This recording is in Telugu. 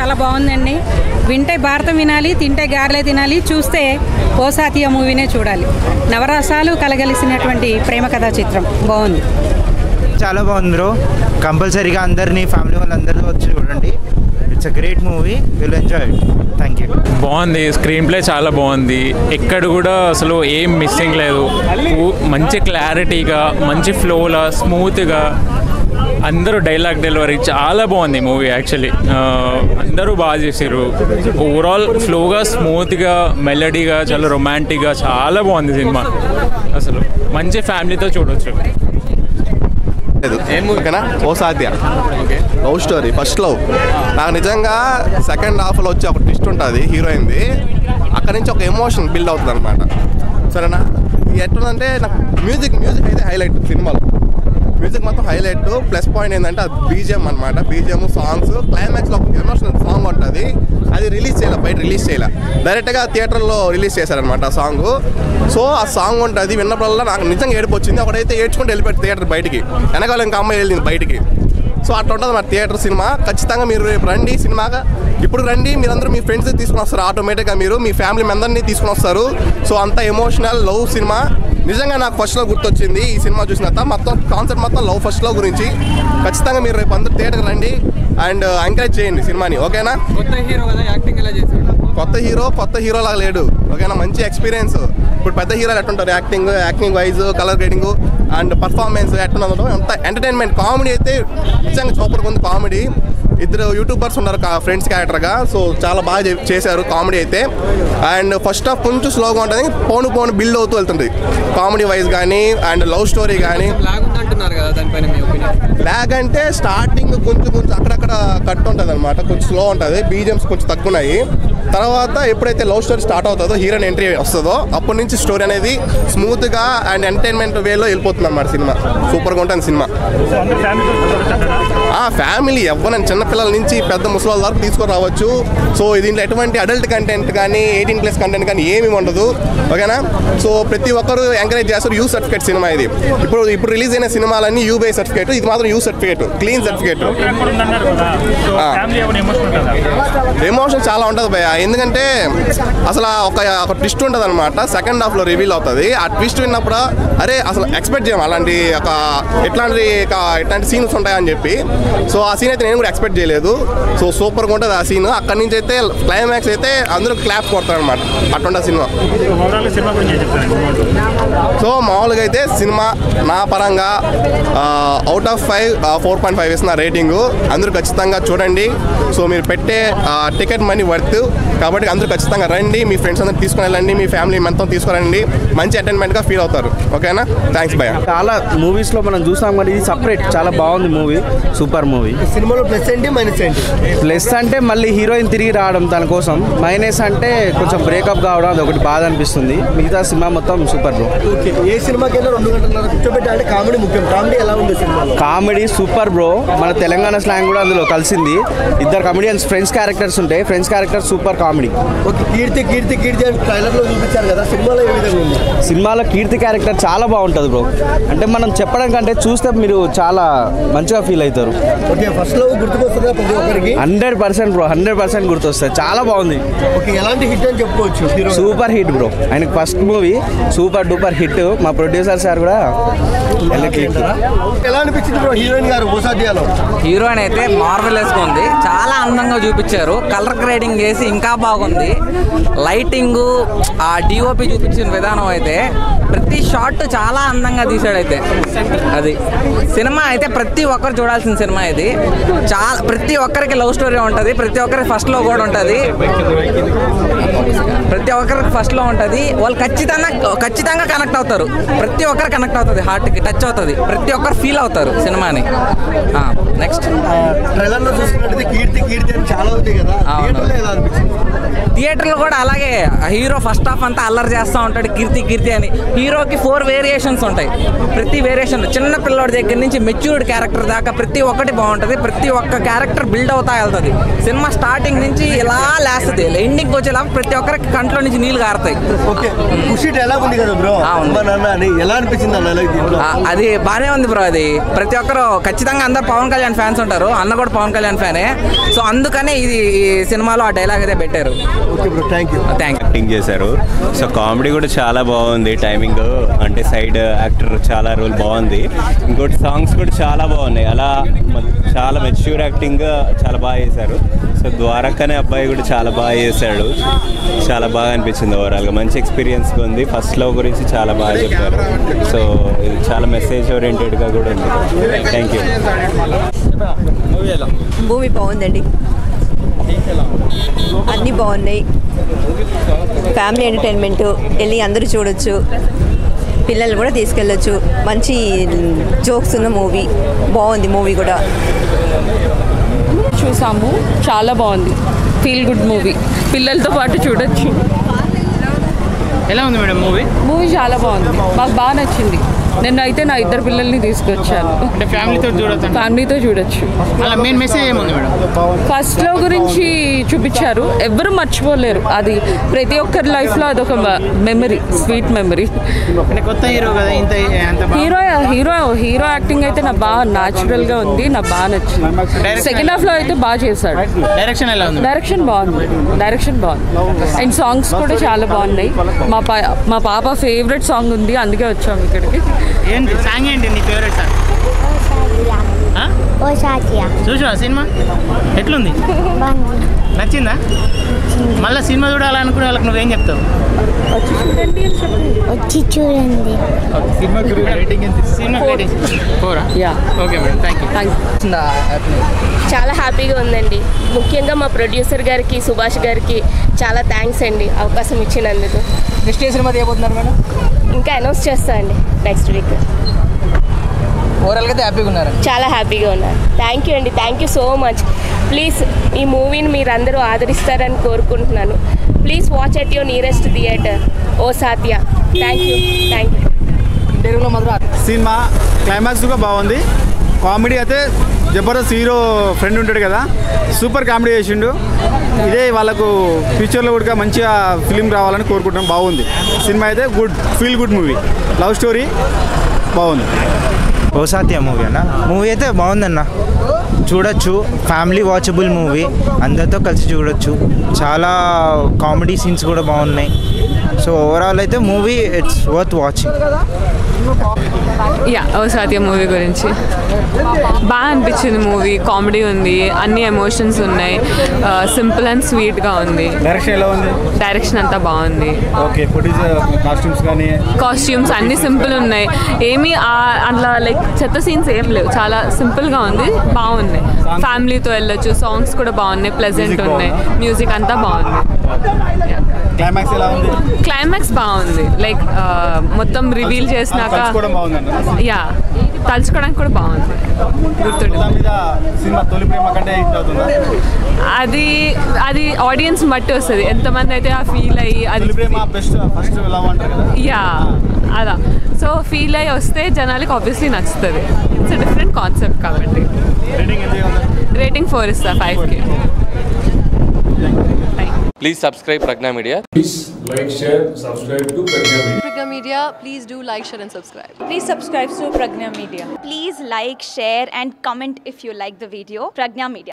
చాలా బాగుందండి వింటే భారతం వినాలి తింటే గారెలే తినాలి చూస్తే ఓసాతియ మూవీనే చూడాలి నవరసాలు కలగలిసినటువంటి ప్రేమ కథా చిత్రం బాగుంది చాలా బాగుంది బ్రో కంపల్సరీగా అందరినీ ఫ్యామిలీ వాళ్ళందరూ వచ్చి చూడండి it's a great movie will enjoy thank you బాగుంది స్క్రీన్ ప్లే చాలా బాగుంది ఎక్కడ కూడా అసలు ఏం మిస్సింగ్ లేదు ఊ- మంచి క్లారిటీగా మంచి ఫ్లోలా స్మూత్గా అందరూ డైలాగ్ డెలివరీ చాలా బాగుంది మూవీ యాక్చువల్లీ అందరూ బాగా చేశారు ఓవరాల్ ఫ్లోగా స్మూత్గా మెలడీగా చాలా రొమాంటిక్గా చాలా బాగుంది సినిమా అసలు మంచి ఫ్యామిలీతో చూడొచ్చు లేదు ఓకేనా ఓ సాధ్య లవ్ స్టోరీ ఫస్ట్ లవ్ నాకు నిజంగా సెకండ్ హాఫ్లో వచ్చి ఒక ట్విస్ట్ ఉంటుంది హీరోయిన్ది అక్కడ నుంచి ఒక ఎమోషన్ బిల్డ్ అవుతుంది అనమాట సరేనా ఇది ఎట్లుందంటే నాకు మ్యూజిక్ మ్యూజిక్ అయితే హైలైట్ సినిమాలో మ్యూజిక్ మొత్తం హైలైట్ ప్లస్ పాయింట్ ఏంటంటే అది బీజిఎం అనమాట బీజిఎం సాంగ్స్ క్లైమాక్స్లో ఒక ఎమోషనల్ సాంగ్ ఉంటుంది అది రిలీజ్ చేయలే బయట రిలీజ్ చేయలే డైరెక్ట్గా థియేటర్లో రిలీజ్ చేశారనమాట ఆ సాంగ్ సో ఆ సాంగ్ ఉంటుంది విన్నప్పుడల్లా నాకు నిజంగా ఏడుపు వచ్చింది ఒకడైతే ఏడ్చుకుంటూ వెళ్ళిపోయాడు థియేటర్ బయటికి వెనకాల ఇంకా అమ్మాయి వెళ్ళింది బయటికి సో అట్లా ఉంటుంది మరి థియేటర్ సినిమా ఖచ్చితంగా మీరు రేపు రండి సినిమాగా ఇప్పుడు రండి మీరందరూ మీ ఫ్రెండ్స్ తీసుకుని వస్తారు ఆటోమేటిక్గా మీరు మీ ఫ్యామిలీ మెంబర్ని తీసుకుని వస్తారు సో అంత ఎమోషనల్ లవ్ సినిమా నిజంగా నాకు ఫస్ట్లో గుర్తొచ్చింది ఈ సినిమా చూసిన తర్వాత మొత్తం కాన్సెప్ట్ మొత్తం లవ్ ఫస్ట్ లవ్ గురించి ఖచ్చితంగా మీరు రేపు అందరూ థియేటర్కి రండి అండ్ ఎంకరేజ్ చేయండి సినిమాని ఓకేనా కొత్త హీరో కదా యాక్టింగ్ ఎలా చేశాడు కొత్త హీరో కొత్త హీరో లాగా లేడు ఓకేనా మంచి ఎక్స్పీరియన్స్ ఇప్పుడు పెద్ద హీరోలు ఎట్టుంటారు acting acting wise colour grading and performance ఎట్లున్నదో అంత ఎంటర్టైన్మెంట్ కామెడీ అయితే నిజంగా సూపర్గా ఉంది కామెడీ ఇద్దరు యూట్యూబర్స్ ఉన్నారు ఫ్రెండ్స్ క్యారెక్టర్గా సో చాలా బాగా చే- చేశారు కామెడీ అయితే అండ్ ఫస్ట్ హాఫ్ కొంచెం స్లోగా ఉంటుంది పోను పోను బిల్డ్ అవుతూ వెళ్తుంది కామెడీ వైజ్ కానీ అండ్ లవ్ స్టోరీ కానీ లాగ్ ఉంది అంటున్నారు కదా దానిపైన మీ ఒపీనియన్ ల్యాగ్ అంటే స్టార్టింగ్ కొంచెం కొంచెం అక్కడక్కడ కట్ ఉంటుంది అనమాట కొంచెం స్లో ఉంటుంది బీజిఎమ్స్ కొంచెం తగ్గున్నాయి తర్వాత ఎప్పుడైతే లవ్ స్టోరీ స్టార్ట్ అవుతుందో హీరోయిన్ ఎంట్రీ వస్తుందో అప్పటి నుంచి స్టోరీ అనేది స్మూత్గా అండ్ ఎంటర్టైన్మెంట్ వేలో వెళ్ళిపోతుంది అన్నమాట సినిమా సూపర్గా ఉంటుంది సినిమా ఆ ఫ్యామిలీ ఎవరైనా చిన్నపిల్లల నుంచి పెద్ద ముసలి వరకు తీసుకొని రావచ్చు సో దీంట్లో ఎటువంటి అడల్ట్ కంటెంట్ కానీ ఎయిటీన్ ప్లస్ కంటెంట్ కానీ ఏమీ ఉండదు ఓకేనా సో ప్రతి ఒక్కరు ఎంకరేజ్ చేస్తారు యూ సర్టిఫికేట్ సినిమా ఇది ఇప్పుడు ఇప్పుడు రిలీజ్ అయిన సినిమాలన్నీ యూ బై సర్టిఫికేట్ ఇది మాత్రం U certificate clean certificate emotion చాలా ఉంటుంది భయ ఎందుకంటే అసలు ఆ ఒక ఒక ట్విస్ట్ ఉంటుంది అనమాట సెకండ్ హాఫ్లో రివీల్ అవుతుంది ఆ ట్విస్ట్ విన్నప్పుడు అరే అసలు ఎక్స్పెక్ట్ చేయం అలాంటి ఒక ఎట్లాంటి ఒక ఎట్లాంటి సీన్స్ ఉంటాయని చెప్పి సో ఆ సీన్ అయితే నేను కూడా ఎక్స్పెక్ట్ చేయలేదు సో సూపర్గా ఉంటుంది ఆ సీన్ అక్కడి నుంచి అయితే క్లైమాక్స్ అయితే అందరూ క్లాప్స్ కొడతారు అనమాట అట్టుంటుంది సినిమా సో మామూలుగా అయితే సినిమా నా పరంగా out of five four point five ఇస్తున్న రేటింగ్ అందరూ ఖచ్చితంగా చూడండి సో మీరు పెట్టే టికెట్ మనీ వర్త్ కాబట్టి అందరూ ఖచ్చితంగా రండి మీ ఫ్రెండ్స్ అందరూ తీసుకుని వెళ్ళండి మీ ఫ్యామిలీ మొత్తం తీసుకురండి మంచి ఎంటర్టైన్మెంట్గా ఫీల్ అవుతారు ఓకేనా థ్యాంక్స్ భయ చాలా మూవీస్లో మనం చూసాం కానీ ఇది సపరేట్ చాలా బాగుంది మూవీ సూపర్ మూవీ సినిమాలో ప్లస్ ఏంటి మైనస్ ఏంటి ప్లస్ అంటే మళ్ళీ హీరోయిన్ తిరిగి రావడం తన కోసం మైనస్ అంటే కొంచెం బ్రేకప్ కావడం అది ఒకటి బాధ అనిపిస్తుంది మిగతా సినిమా మొత్తం సూపర్ బ్రో ఓకే ఏ సినిమాకైనా రెండు గంటల కూర్చోబెట్టి అంటే కామెడీ ముఖ్యం కామెడీ ఎలా ఉంది సినిమాలో కామెడీ సూపర్ బ్రో మన తెలంగాణ స్లాంగ్ కూడా అందులో కలిసింది ఇద్దరు కమెడియన్స్ ఫ్రెండ్స్ క్యారెక్టర్స్ ఉంటాయి friends character super comedy okay Keerthi Keerthi Keerthi అని ట్రైలర్ లో చూపించారు కదా సినిమాలో ఏ విధంగా ఉంది సినిమాలో కీర్తి క్యారెక్టర్ చాలా బాగుంటుంది బ్రో అంటే మనం చెప్పడం కంటే చూస్తే మీరు చాలా మంచిగా ఫీల్ అవుతారు ఓకే ఫస్ట్ లో గుర్తుకొస్తుందా ప్రతి ఒక్కరికి hundred percent bro hundred percent గుర్తొస్తుంది చాలా బాగుంది ఓకే ఎలాంటి హిట్ అని చెప్పుకోవచ్చు హీరో సూపర్ హిట్ బ్రో ఆయనకి first movie super duper hit మా ప్రొడ్యూసర్ సార్ కూడా ఎల్లకి ఎలా అనిపించింది బ్రో హీరోయిన్ గారు ఓసాదియాలో హీరోయిన్ అయితే మార్వెలెస్ గా ఉంది చాలా అందంగా చూపించారు కలర్ గ్రేడింగ్ చేసి ఇంకా బాగుంది లైటింగ్ ఆ డిఓపి చూపించిన విధానం అయితే ప్రతి షాట్ చాలా అందంగా తీసాడు అయితే అది సినిమా అయితే ప్రతి ఒక్కరు చూడాల్సిన సినిమా ఇది చాలా ప్రతి ఒక్కరికి లవ్ స్టోరీ ఉంటుంది ప్రతి ఒక్కరికి ఫస్ట్ లో కూడా ఉంటుంది ప్రతి ఒక్కరికి ఫస్ట్ లో ఉంటుంది వాళ్ళు ఖచ్చితంగా ఖచ్చితంగా కనెక్ట్ అవుతారు ప్రతి ఒక్కరు కనెక్ట్ అవుతుంది హార్ట్కి టచ్ అవుతుంది ప్రతి ఒక్కరు ఫీల్ అవుతారు సినిమాని నెక్స్ట్ ట్రైలర్ లో చూసుకున్నట్టయితే కీర్తి కీర్తి అని చాలా ఉంది కదా అవును. థియేటర్లో ఎలా అనిపించింది థియేటర్లో కూడా అలాగే హీరో ఫస్ట్ హాఫ్ అంతా అల్లరి చేస్తూ ఉంటాడు కీర్తి కీర్తి అని హీరోకి ఫోర్ వేరియేషన్స్ ఉంటాయి ప్రతి వేరియేషన్ చిన్న పిల్లోడి దగ్గర నుంచి మెచ్యూర్డ్ క్యారెక్టర్ దాకా ప్రతి ఒక్కటి బాగుంటుంది ప్రతి ఒక్క క్యారెక్టర్ బిల్డ్ అవుతా వెళ్తుంది సినిమా స్టార్టింగ్ నుంచి ఇలా లేస్తుంది ఎండింగ్ వచ్చేలా ప్రతి ఒక్కరికి కంట్లో నుంచి నీళ్ళు కారుతాయి ఓకే ఖుషి డైలాగ్ ఉంది కదా బ్రో ఆ, ఉంది. అమ్మ నాన్న అని ఎలా అనిపించింది ఆ డైలాగ్ దీంట్లో ఆ, అది బాగానే ఉంది బ్రో అది ప్రతి ఒక్కరు ఖచ్చితంగా అందరు పవన్ కళ్యాణ్ ఫ్యాన్స్ ఉంటారు అన్న కూడా పవన్ కళ్యాణ్ ఫ్యానే సో అందుకనే ఇది ఈ సినిమాలో ఆ డైలాగ్ అయితే పెట్టారు okay bro thank you thank you acting చేశారు సో కామెడీ కూడా చాలా బాగుంది టైమింగ్ అంటే సైడ్ యాక్టర్ చాలా రోల్ బాగుంది ఇంకోటి సాంగ్స్ కూడా చాలా బాగున్నాయి అలా మ- చాలా మెచ్యూర్ యాక్టింగ్ చాలా బాగా చేశారు సో ద్వారకనే అబ్బాయి కూడా చాలా బాగా చేశాడు చాలా బాగా అనిపించింది ఓవరాల్గా మంచి ఎక్స్పీరియన్స్ ఉంది ఫస్ట్ లవ్ గురించి చాలా బాగా చెప్పారు సో ఇది చాలా మెసేజ్ ఓరియంటెడ్గా కూడా ఉంది థ్యాంక్ యూ మూవీ బాగుందండి అన్నీ బాగున్నాయి ఫ్యామిలీ ఎంటర్టైన్మెంట్ వెళ్ళి అందరూ చూడొచ్చు పిల్లలు కూడా తీసుకెళ్ళొచ్చు మంచి జోక్స్ ఉన్న మూవీ బాగుంది మూవీ కూడా చూసాము చాలా బాగుంది ఫీల్ గుడ్ మూవీ పిల్లలతో పాటు చూడొచ్చు ఎలా ఉంది మేడం మూవీ మూవీ చాలా బాగుంది మాకు బాగా నచ్చింది నిన్న అయితే నా ఇద్దరు పిల్లల్ని తీసుకొచ్చాను అంటే ఫ్యామిలీతో చూడొచ్చు ఫ్యామిలీతో చూడొచ్చు అలా మెయిన్ మెసేజ్ ఏముంది మేడం ఫస్ట్ లో గురించి చూపించారు ఎవ్వరు మర్చిపోలేరు అది ప్రతి ఒక్కరి లైఫ్ లో అదొక మెమరీ స్వీట్ మెమరీ అంటే కొత్త హీరో కదా ఇంత అంత బాగా హీరో హీరో హీరో యాక్టింగ్ అయితే నాకు బాగా న్యాచురల్ గా ఉంది నాకు బాగా నచ్చింది సెకండ్ హాఫ్ లో అయితే బాగా చేశాడు డైరెక్షన్ ఎలా ఉంది డైరెక్షన్ బాగుంది డైరెక్షన్ బాగుంది అండ్ సాంగ్స్ కూడా చాలా బాగున్నాయి మా పా మా పాప ఫేవరెట్ సాంగ్ ఉంది అందుకే వచ్చాము ఇక్కడికి ఏంటి సాంగ్ ఏంటి నీ ఫేవరెట్ సాంగ్ ఓ సాచియా చూసావా సినిమా ఎట్లుంది నచ్చిందా మళ్ళీ సినిమా చూడాలనుకునే వాళ్ళకి నువ్వేం చెప్తావు వచ్చి చూడండి సినిమా రేటింగ్ సినిమా రేటింగ్ ఫోరా yeah okay madam thank you thank చాలా హ్యాపీగా ఉందండి ముఖ్యంగా మా ప్రొడ్యూసర్ గారికి సుభాష్ గారికి చాలా థ్యాంక్స్ అండి అవకాశం ఇచ్చినందుకు నెక్స్ట్ ఏ సినిమా తీయబోతున్నారు మేడం ఇంకా అనౌన్స్ చేస్తా అండి నెక్స్ట్ వీక్ ఓవరాల్గా అయితే హ్యాపీగా ఉన్నారు చాలా హ్యాపీగా ఉన్నారు థ్యాంక్ యూ అండి thank you so much please ఈ మూవీని మీరు అందరూ ఆదరిస్తారని కోరుకుంటున్నాను please watch at your nearest theatre O Saathiya thank you thank you తెలుగులో మాత్రం సినిమా క్లైమాక్స్ కూడా బాగుంది కామెడీ అయితే జబర్దస్త్ హీరో ఫ్రెండ్ ఉంటాడు కదా సూపర్ కామెడీ చేసిండు ఇదే వాళ్ళకు ఫ్యూచర్లో కూడా మంచిగా ఫిలిం రావాలని కోరుకుంటున్నాం బాగుంది సినిమా అయితే good feel good movie love story బాగుంది ఓ సాత్య మూవీ అన్న మూవీ అయితే బాగుందన్న చూడొచ్చు ఫ్యామిలీ వాచబుల్ మూవీ అందరితో కలిసి చూడొచ్చు చాలా కామెడీ సీన్స్ కూడా బాగున్నాయి సో ఓవరాల్ అయితే movie it's worth watching yeah O Saathiya movie గురించి బాగా అనిపించింది మూవీ కామెడీ ఉంది అన్ని ఎమోషన్స్ ఉన్నాయి సింపుల్ అండ్ స్వీట్గా ఉంది డైరెక్షన్ ఎలా ఉంది డైరెక్షన్ అంతా బాగుంది ఓకే ప్రొడ్యూసర్ కాస్ట్యూమ్స్ కానీ కాస్ట్యూమ్స్ అన్ని సింపుల్ ఉన్నాయి ఏమీ ఆ- అట్లా లైక్ చెత్త సీన్స్ ఏం లేవు చాలా సింపుల్గా ఉంది బాగున్నాయి ఫ్యామిలీతో వెళ్ళొచ్చు సాంగ్స్ కూడా బాగున్నాయి ప్లెజెంట్ Music ఉన్నాయి మ్యూజిక్ అంతా బాగుంది క్లైమాక్స్ ఎలా ఉంది క్లైమాక్స్ బాగుంది లైక్ మొత్తం రివీల్ చేసినాక తలుచుకోవడం బాగుందండి యా తలుచుకోవడానికి కూడా బాగుంది గుర్తుండి దాని మీద సినిమా తొలి ప్రేమ కంటే హిట్ అవుతుందా అది అది ఆడియన్స్ బట్టి వస్తుంది ఎంతమంది అయితే ఆ ఫీల్ అయ్యి అది తొలి ప్రేమ బెస్ట్ ఫస్ట్ లవ్ అంటారు కదా యా అలా సో ఫీల్ అయ్యి వస్తే జనాలకి ఆబ్వియస్లీ నచ్చుతుంది ఇట్స్ డిఫరెంట్ కాన్సెప్ట్ కాబట్టి రేటింగ్ ఎంత ఇవ్వాలి? రేటింగ్ ఫోర్ ఇస్తా ఫైవ్కి Please subscribe Pragna Media. Please like, share, subscribe to Pragna Media. Pragna Media, please do like, share, and subscribe. Please subscribe to Pragna Media. Please like, share, and comment if you like the video. Pragna Media.